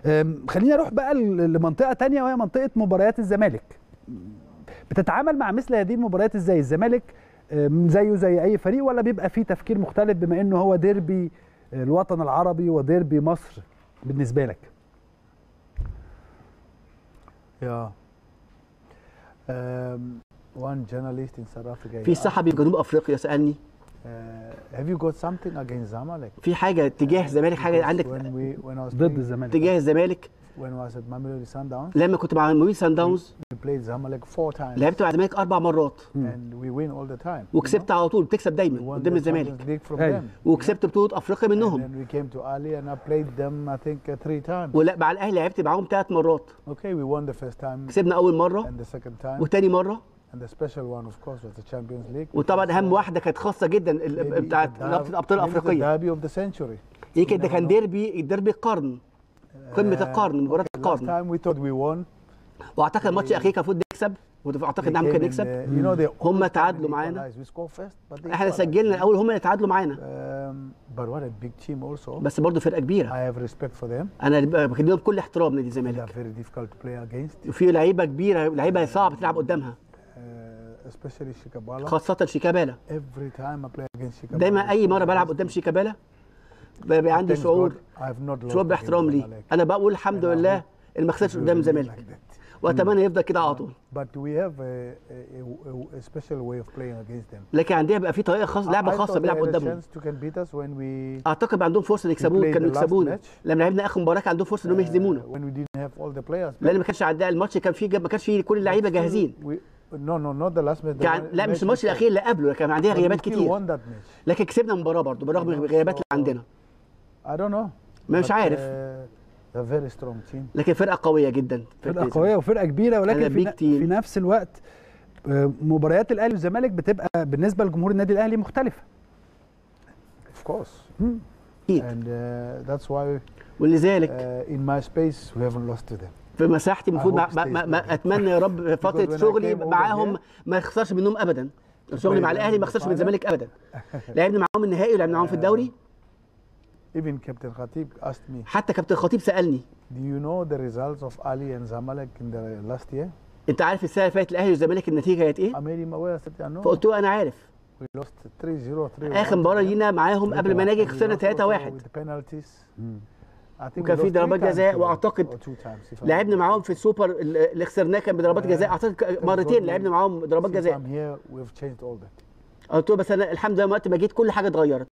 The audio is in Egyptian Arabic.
أم، خلينا نروح بقى ل- لمنطقه تانية وهي منطقه مباريات الزمالك بتتعامل مع مثل هذه المباريات ازاي الزمالك أم، زيه زي اي فريق ولا بيبقى فيه تفكير مختلف بما انه هو ديربي الوطن العربي وديربي مصر بالنسبه لك Yeah. Um, one journalist in South Africa. في he صحفي في جنوب افريقيا سالني asked, uh, have you got something against Zamalek? في حاجه تجاه الزمالك حاجه Because عندك when we when I was ضد playing, الزمالك تجاه الزمالك when I was at Mamelodi Sundowns, لما كنت مع مويل سان داونز we played Zamalek four times لعبت مع الزمالك اربع مرات and we win all the time. you وكسبت على طول بتكسب know? We دايما won قدام the الزمالك Champions League from Hey. them. وكسبت بطوله افريقيا And منهم then we came to Ali and I played them I think uh, three times. ولا مع الاهلي لعبت معاهم ثلاث مرات Okay, we won the first time كسبنا اول مره and the second time. وتاني مره And the special one of course was the Champions League. which وطبعا was, اهم uh, واحده كانت خاصه جدا ال- maybe بتاعت the رابطه derby- الابطال maybe the الافريقيه derby of the century. يمكن ده never كان know. ديربي ديربي القرن قمه Uh, القرن مباراه Last القرن time we thought we won. واعتقد الماتش الاخير كان المفروض نكسب واعتقد They ان احنا ممكن came and, نكسب uh, you know, they هم always come تعادلوا and معانا. equalize. We score first, but they احنا equalize. سجلنا الاول هم اللي تعادلوا معانا Um, but what a big team also. بس برضه فرقه كبيره I have respect for them. انا بكلمهم بكل احترام نادي They are الزمالك very difficult to play against, وفي لعيبه كبيره لعيبه صعب تلعب قدامها uh, especially Shikabala. خاصه شيكابالا Every time I play against Shikabala. دايما اي مره I بلعب score قدام against him. شيكابالا بيبقى عندي Thanks شعور God, I have not lost شعور against باحترام ليه Zamalek. انا بقول الحمد And I لله hope اللي ما خسرش it will قدام remain الزمالك like that. واتمنى يفضل كده على طول But we have a, a, a, a special way of playing against them. لكن عندنا بقى في طريقه خاصه لعبه I- I خاصه thought they بيلعب had a قدامهم chance to can beat us when we اعتقد بقى عندهم فرصه يكسبوه played كانوا the last يكسبونا match. لما لعبنا اخر مباراه كان عندهم فرصه انهم يهزمونا uh, when we didn't have all the players. لان ما كانش عندنا الماتش كان فيه ما كانش فيه كل اللعيبه But still, جاهزين we- No, no, not the last match. the كان one- لا match مش الماتش before. الاخير اللي قبله كان عندنا But غيابات we still كتير won that match. لكن كسبنا المباراه برضه بالرغم من know, الغيابات اللي so- عندنا I don't know. مش But, عارف. uh, they're very strong team. لكن فرقه قويه جدا فرقه قويه وفرقه كبيره ولكن أنا في, big ن- team. في نفس الوقت آه، مباريات الاهلي والزمالك بتبقى بالنسبه لجمهور النادي الاهلي مختلفه Of course. اكيد And uh, that's why ولذلك uh, in my space we haven't lost to them. في مساحتي المفروض I ما, hope ما, stays ما, ما like that. اتمنى يا رب when فتره I شغلي came over معاهم here ما يخسرش منهم ابدا شغلي play مع them الاهلي in ما the يخسرش من final. الزمالك ابدا لعبنا معاهم النهائي ولعبنا معاهم في الدوري Even Captain Khatib asked me, حتى كابتن خطيب سالني Do you know the results of Ali and Zamalek in the last year? انت عارف السنه اللي فاتت الاهلي والزمالك النتيجه كانت ايه؟ I made him aware. I said, I know. فقلت له انا عارف We lost 3-0, 3-1. اخر مباراه لينا معاهم قبل ما نجي خسرنا 3 1 With the penalties. I think وكان we في lost ضربات three times جزاء to them, واعتقد or two times, if I'm لعبنا not معاهم في السوبر اللي خسرناه كان بضربات جزاء اعتقد مرتين لعبنا معاهم ضربات Since جزاء I'm here, we've changed all that. قلت له بس انا الحمد لله وقت ما جيت كل حاجه اتغيرت